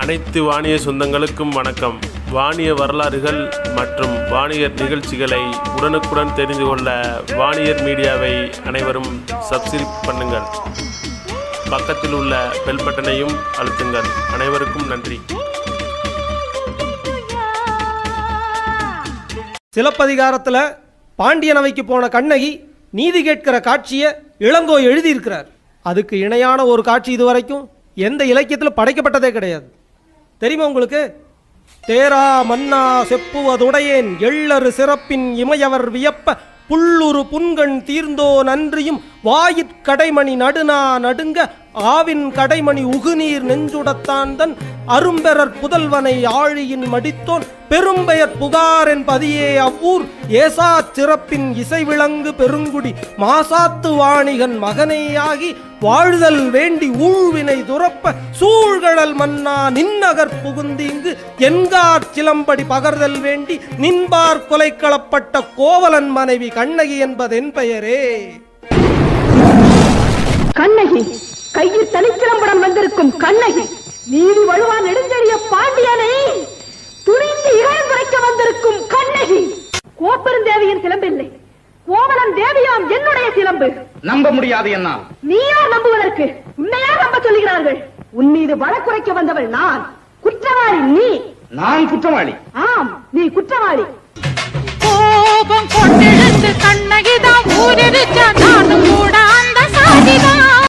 அனைத்து வாணிய சொந்தங்களுக்கும் வணக்கம் வாணிய வரலாறுகள் மற்றும் வாணியர் நிகழ்ச்சிகளை உடனுக்குடன் தெரிந்து கொள்ள வாணியர் மீடியாவை அனைவரும் சப்ஸ்கிரைப் பண்ணுங்கள் பக்கத்தில் உள்ள பெல் பட்டனையும் அழுத்துங்கள் அனைவருக்கும் நன்றி சிலப்பதிகாரத்தில் பாண்டியனவைக்கு போன கண்ணகி நீதி கேட்கிற காட்சியை இளங்கோ எழுதியிருக்கிறார் அதுக்கு இணையான ஒரு காட்சி இதுவரைக்கும் எந்த இலக்கியத்தில் படைக்கப்பட்டதே கிடையாது தெரியுமா உங்களுக்கு தேரா மன்னா செப்புவதுடையேன் எள்ளரு சிறப்பின் இமையவர் வியப்ப புல்லுரு புன்கண் தீர்ந்தோ நன்றியும் வாயிற் கடைமணி நடுநா நடுங்க ஆவின் கடைமணி உகுநீர் நெஞ்சுடத்தான் தன் அரும்பெறற் புதல்வனை ஆழியின் மடித்தோன் பெரும்பெயர் புகாரென் பதியே அவ்வூர் ஏசா சிறப்பின் இசைவிளங்கு பெருங்குடி மாசாத்து வாணிகன் மகனேயாகி வாழ்தல் வேண்டி ஊழ்வினை துரப்ப சூழ்கடல் மன்னா நின்னகர் புகுந்தீங்கு என்கார் சிலம்படி பகர்தல் வேண்டி நின்பார் கொலைக்களப்பட்ட கோவலன் மனைவி கண்ணகி என்பதென் பெயரே கண்ணகி கையில் தனிச்சிலம்படம் வந்திருக்கும் கண்ணகி நீதி வழுவா நெடுஞ்செழிய பாண்டியனை துணிந்து இகழ்ந்துரைக்க வந்திருக்கும் கண்ணகி கோப்பெருந்தேவியின் சிலம்பில்லை கோவலன் தேவியாம் என்னுடைய சிலம்பு நம்ப முடியாது என்ன நீயா நம்புவதற்கு உன்னையா நம்ப சொல்லுகிறார்கள் உன் மீது வழக்குரைக்க வந்தவள் நான் குற்றவாளி நீ நான் குற்றவாளி ஆம் நீ குற்றவாளி கோபம் கொண்டெழுந்து கண்ணகிதான் ஊரெரிச்ச நானும் கூட அந்த